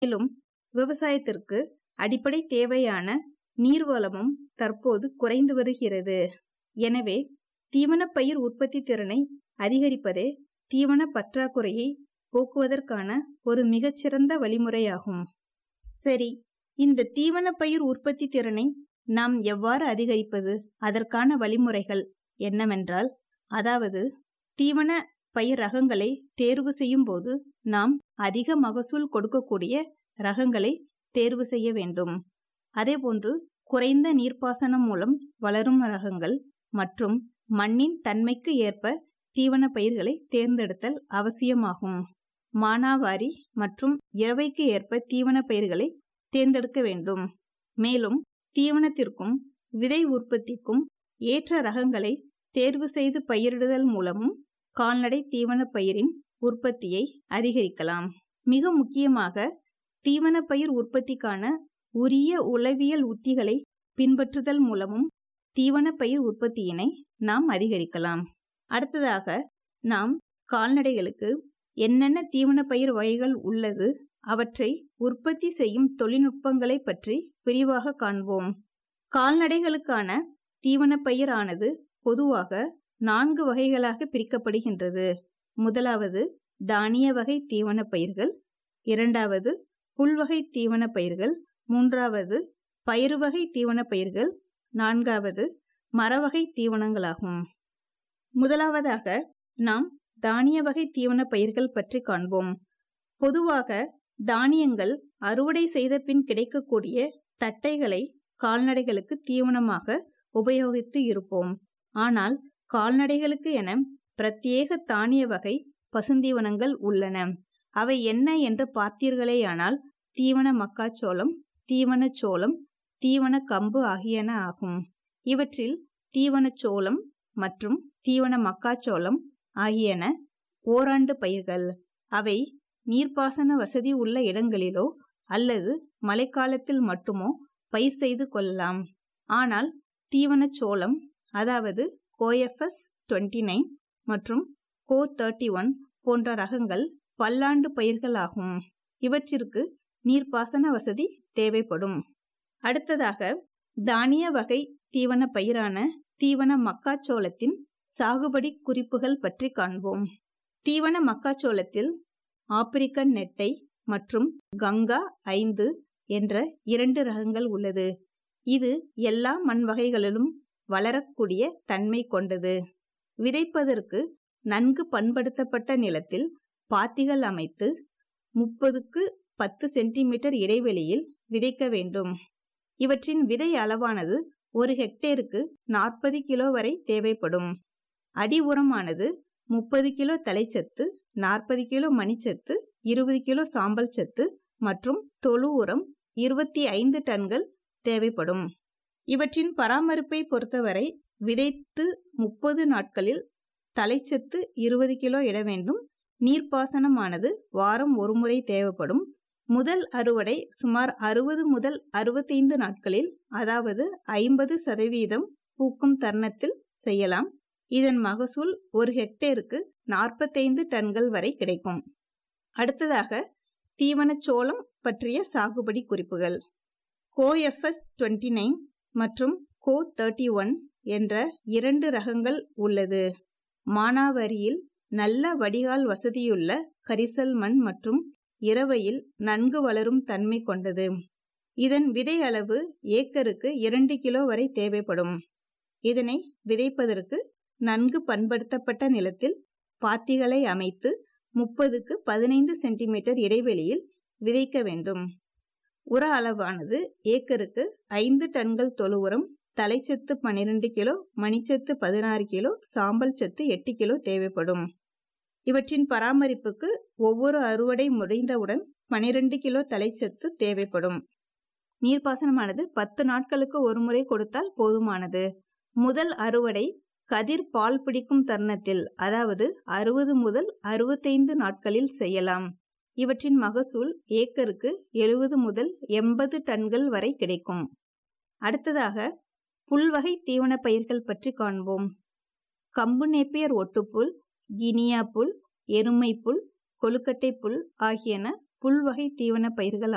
மேலும் விவசாயத்திற்கு அடிப்படை தேவையான நீர்வளமும் தற்போது குறைந்து வருகிறது எனவே தீவனப்பயிர் உற்பத்தி திறனை அதிகரிப்பதே தீவன பற்றாக்குறையை போக்குவதற்கான ஒரு மிகச்சிறந்த வழிமுறையாகும் சரி இந்த தீவனப்பயிர் உற்பத்தி திறனை நாம் எவ்வாறு அதிகரிப்பது அதற்கான வழிமுறைகள் என்னவென்றால் அதாவது தீவன பயிர் ரகங்களை தேர்வு செய்யும் போது நாம் அதிக மகசூல் கொடுக்கக்கூடிய ரகங்களை தேர்வு செய்ய வேண்டும் அதேபோன்று குறைந்த நீர்ப்பாசனம் மூலம் வளரும் ரகங்கள் மற்றும் மண்ணின் தன்மைக்கு ஏற்ப தீவன பயிர்களை தேர்ந்தெடுத்தல் அவசியமாகும் மானாவாரி மற்றும் இரவைக்கு ஏற்ப தீவன பயிர்களை தேர்ந்தெடுக்க வேண்டும் மேலும் தீவனத்திற்கும் விதை உற்பத்திக்கும் ஏற்ற ரகங்களை தேர்வு செய்து பயிரிடுதல் மூலமும் கால்நடை தீவன பயிரின் உற்பத்தியை அதிகரிக்கலாம் மிக முக்கியமாக தீவன பயிர் உற்பத்திக்கான உரிய உளவியல் உத்திகளை பின்பற்றுதல் மூலமும் தீவன பயிர் உற்பத்தியினை நாம் அதிகரிக்கலாம் அடுத்ததாக நாம் கால்நடைகளுக்கு என்னென்ன தீவன பயிர் வகைகள் உள்ளது அவற்றை உற்பத்தி செய்யும் தொழில்நுட்பங்களை பற்றி விரிவாக காண்போம் கால்நடைகளுக்கான தீவன பயிரானது பொதுவாக நான்கு வகைகளாக பிரிக்கப்படுகின்றது முதலாவது தானிய வகை தீவன பயிர்கள் இரண்டாவது புல்வகை தீவன பயிர்கள் மூன்றாவது பயிறு வகை தீவன பயிர்கள் நான்காவது மரவகை தீவனங்களாகும் முதலாவதாக நாம் தானிய வகை தீவன பயிர்கள் பற்றி காண்போம் பொதுவாக தானியங்கள் அறுவடை செய்த பின் கிடைக்கக்கூடிய தட்டைகளை கால்நடைகளுக்கு தீவனமாக உபயோகித்து இருப்போம் ஆனால் கால்நடைகளுக்கு என பிரத்யேக தானிய வகை பசுந்தீவனங்கள் உள்ளன அவை என்ன என்று பார்த்தீர்களேயானால் தீவன மக்காச்சோளம் தீவன சோளம் தீவன கம்பு ஆகியன ஆகும் இவற்றில் தீவன சோளம் மற்றும் தீவன மக்காச்சோளம் ஆகியன ஓராண்டு பயிர்கள் அவை நீர்ப்பாசன வசதி உள்ள இடங்களிலோ அல்லது மழைக்காலத்தில் மட்டுமோ பயிர் செய்து கொள்ளலாம் ஆனால் தீவன சோளம் அதாவது கோஎஃப்எஸ் டுவெண்ட்டி நைன் மற்றும் கோ தேர்ட்டி ஒன் போன்ற ரகங்கள் பல்லாண்டு பயிர்கள் ஆகும் இவற்றிற்கு நீர்ப்பாசன வசதி தேவைப்படும் அடுத்ததாக தானிய வகை தீவன பயிரான தீவன மக்காச்சோளத்தின் சாகுபடி குறிப்புகள் பற்றி காண்போம் தீவன மக்காச்சோளத்தில் ஆப்பிரிக்கன் நெட்டை மற்றும் கங்கா ஐந்து என்ற இரண்டு ரகங்கள் உள்ளது இது எல்லா மண் வகைகளிலும் வளரக்கூடிய தன்மை கொண்டது விதைப்பதற்கு நன்கு பண்படுத்தப்பட்ட நிலத்தில் பாத்திகள் அமைத்து முப்பதுக்கு பத்து சென்டிமீட்டர் இடைவெளியில் விதைக்க வேண்டும் இவற்றின் விதை அளவானது ஒரு ஹெக்டேருக்கு நாற்பது கிலோ வரை தேவைப்படும் அடி உரமானது முப்பது கிலோ தலைச்சத்து நாற்பது கிலோ மணிச்சத்து இருபது கிலோ சாம்பல் சத்து மற்றும் தொழு உரம் இருபத்தி ஐந்து டன்கள் தேவைப்படும் இவற்றின் பராமரிப்பை பொறுத்தவரை விதைத்து முப்பது நாட்களில் தலைச்சத்து இருபது கிலோ இட வேண்டும் நீர்ப்பாசனமானது வாரம் ஒருமுறை தேவைப்படும் முதல் அறுவடை சுமார் அறுபது முதல் அறுபத்தைந்து நாட்களில் அதாவது ஐம்பது சதவீதம் பூக்கும் தருணத்தில் செய்யலாம் இதன் மகசூல் ஒரு ஹெக்டேருக்கு நாற்பத்தைந்து டன்கள் வரை கிடைக்கும் அடுத்ததாக தீவன சோளம் பற்றிய சாகுபடி குறிப்புகள் கோஎஃப்எஸ் டுவெண்ட்டி நைன் மற்றும் கோ தேர்ட்டி ஒன் என்ற இரண்டு ரகங்கள் உள்ளது மானாவரியில் நல்ல வடிகால் வசதியுள்ள கரிசல் மண் மற்றும் இரவையில் நன்கு வளரும் தன்மை கொண்டது இதன் விதை அளவு ஏக்கருக்கு இரண்டு கிலோ வரை தேவைப்படும் இதனை விதைப்பதற்கு நன்கு பண்படுத்தப்பட்ட நிலத்தில் பாத்திகளை அமைத்து முப்பதுக்கு பதினைந்து சென்டிமீட்டர் இடைவெளியில் விதைக்க வேண்டும் உர அளவானது ஏக்கருக்கு ஐந்து டன்கள் தொழு உரம் தலைச்சத்து பன்னிரண்டு கிலோ மணிச்சத்து பதினாறு கிலோ சாம்பல் சத்து எட்டு கிலோ தேவைப்படும் இவற்றின் பராமரிப்புக்கு ஒவ்வொரு அறுவடை முடிந்தவுடன் பனிரெண்டு கிலோ தலைச்சத்து தேவைப்படும் நீர்ப்பாசனமானது பத்து நாட்களுக்கு ஒரு முறை கொடுத்தால் போதுமானது முதல் அறுவடை கதிர் பால் பிடிக்கும் தருணத்தில் அதாவது அறுபது முதல் அறுபத்தைந்து நாட்களில் செய்யலாம் இவற்றின் மகசூல் ஏக்கருக்கு எழுபது முதல் எண்பது டன்கள் வரை கிடைக்கும் அடுத்ததாக புல்வகை தீவன பயிர்கள் பற்றி காண்போம் கம்பு நேப்பியர் ஒட்டுப்புல் கினியா புல் எருமை புல் கொழுக்கட்டை புல் ஆகியன புல்வகை தீவன பயிர்கள்